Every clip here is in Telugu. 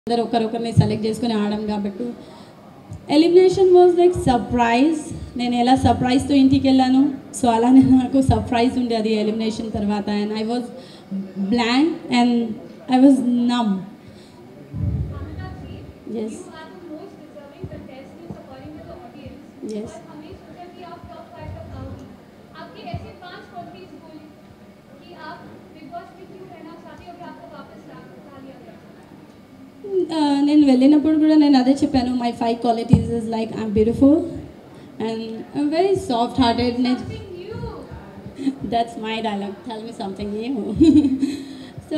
అందరు ఒకరొకరిని సెలెక్ట్ చేసుకుని ఆడడం కాబట్టి ఎలిమినేషన్ వాజ్ లైక్ సర్ప్రైజ్ నేను ఎలా సర్ప్రైజ్తో ఇంటికి వెళ్ళాను సో అలానే నాకు సర్ప్రైజ్ ఉండే అది ఎలిమినేషన్ తర్వాత and I was blank and I was numb yes You are the most deserving contestants according to the audience. Yes. और हमने सोचा कि आप टॉप फाइव तक आओगी आपके ऐसे पांच क्वालिटीज बोली कि आप बिग बॉस में क्यों रहना चाहते हो कि आपको वापस ला ला लिया गया నేను వెళ్ళినప్పుడు కూడా నేను అదే చెప్పాను my five qualities is like I'm beautiful and I'm very soft hearted నేను Something new. That's my dialogue tell me something new so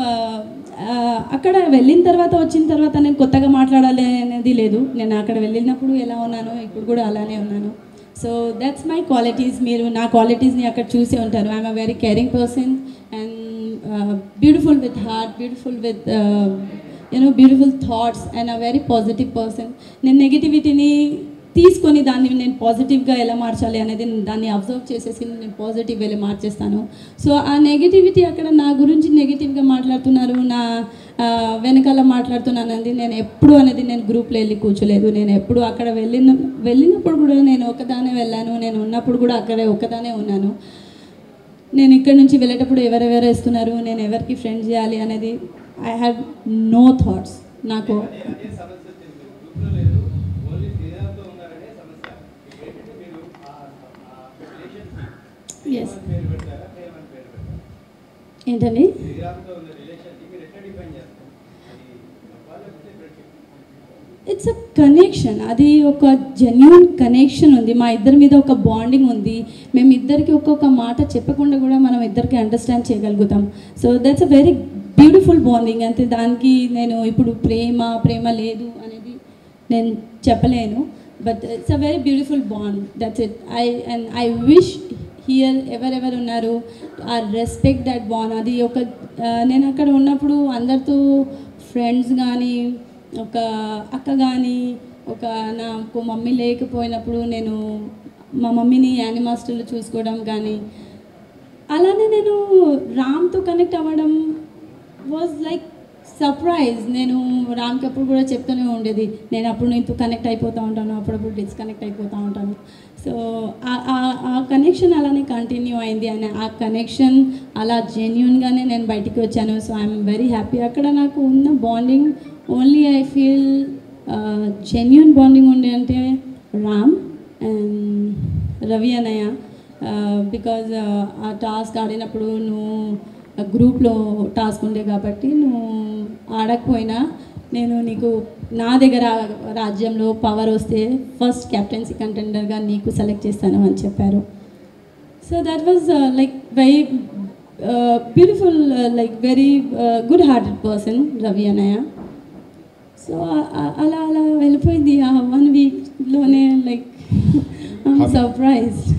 అక్కడ వెళ్ళిన తర్వాత వచ్చిన తర్వాత నేను కొత్తగా మాట్లాడాలి అనేది లేదు నేను అక్కడ వెళ్ళినప్పుడు ఎలా ఉన్నానో ఇప్పుడు కూడా అలానే ఉన్నాను సో దట్స్ మై క్వాలిటీస్ మీరు నా క్వాలిటీస్ని అక్కడ చూసే ఉంటారు I'm a very caring person and beautiful with heart beautiful with you know beautiful thoughts and a very positive person నేను నెగిటివిటీని తీసుకొని దాన్ని నేను పాజిటివ్గా ఎలా మార్చాలి అనేది నేను దాన్ని అబ్జర్వ్ చేసేసి నేను పాజిటివ్ వెళ్ళి మార్చేస్తాను సో ఆ నెగిటివిటీ అక్కడ నా గురించి నెగిటివ్గా మాట్లాడుతున్నారు నా ఆ, వెనకాల మాట్లాడుతున్నాను అనేది నేను ఎప్పుడు అనేది నేను గ్రూప్లో వెళ్ళి కూర్చోలేదు నేను ఎప్పుడు అక్కడ వెళ్ళిన వెళ్ళినప్పుడు కూడా నేను ఒకదానే వెళ్ళాను నేను ఉన్నప్పుడు కూడా అక్కడే ఒకదానే ఉన్నాను నేను ఇక్కడ నుంచి వెళ్ళేటప్పుడు ఎవరెవరు వేస్తున్నారు నేను ఎవరికి ఫ్రెండ్ చేయాలి అనేది ఐ హ్యాడ్ నో థాట్స్ నాకు అదే అదే సమస్య వచ్చింది మీరు గ్రూప్లో లేదు ఓన్లీ శ్రీరామ్తో ఉన్నారనే సమస్య ఏంటంటే మీరు ఆ రిలేషన్కి Yes. పేరు పెడతారా ప్రేమ అని పేరు పెడతారా ఏంటండి శ్రీరామ్తో ఉన్న రిలేషన్కి మీరు ఎట్లా డిఫైన్ చేస్తారు అది లవ్వా లేకపోతే ఫ్రెండ్షిప్ ఇట్స్ అ కనెక్షన్ అది ఒక జెన్యున్ కనెక్షన్ ఉంది మా ఇద్దరి మీద ఒక బాండింగ్ ఉంది మేము ఇద్దరికి ఒక్కొక్క మాట చెప్పకుండా కూడా మనం ఇద్దరికి అండర్స్టాండ్ చేయగలుగుతాం so that's a very beautiful bonding అంతే దానికి నేను ఇప్పుడు ప్రేమ ప్రేమ లేదు అనేది నేను చెప్పలేను but it's a very beautiful bond that's it I and I wish here ఎవరెవరు ఉన్నారు ఆ రెస్పెక్ట్ దట్ బాండ్ అది ఒక ఆ, నేను అక్కడ ఉన్నప్పుడు అందరితో ఫ్రెండ్స్ కానీ ఒక అక్క కానీ ఒక నాకు మమ్మీ లేకపోయినప్పుడు నేను మా మమ్మీని యానిమాస్టర్లు చూసుకోవడం కానీ అలానే నేను రామ్తో కనెక్ట్ అవ్వడం వాజ్ లైక్ సర్ప్రైజ్ నేను రామ్కి అప్పుడు కూడా చెప్తూనే ఉండేది నేను అప్పుడు నీతో కనెక్ట్ అయిపోతూ ఉంటాను అప్పుడప్పుడు డిస్కనెక్ట్ అయిపోతూ ఉంటాను సో ఆ కనెక్షన్ అలానే కంటిన్యూ అయింది అని ఆ కనెక్షన్ అలా జెన్యున్గానే నేను బయటికి వచ్చాను సో ఐఎమ్ వెరీ హ్యాపీ అక్కడ నాకు ఉన్న bonding only I feel genuine bonding ఉండే అంటే రామ్ అండ్ రవి అన్నయ్య బికాజ్ ఆ టాస్క్ ఆడినప్పుడు నువ్వు గ్రూప్లో టాస్క్ ఉండే కాబట్టి నువ్వు ఆడకపోయినా నేను నీకు నా దగ్గర రాజ్యంలో పవర్ వస్తే ఫస్ట్ కెప్టెన్సీ కంటెండర్గా నీకు సెలెక్ట్ చేస్తాను అని చెప్పారు so that was like very beautiful like very good hearted person Ravi అన్నయ్య సో అలా అలా వెళ్ళిపోయింది ఆ వన్ వీక్లోనే లైక్ ఐమ్ How- సర్ప్రైజ్డ్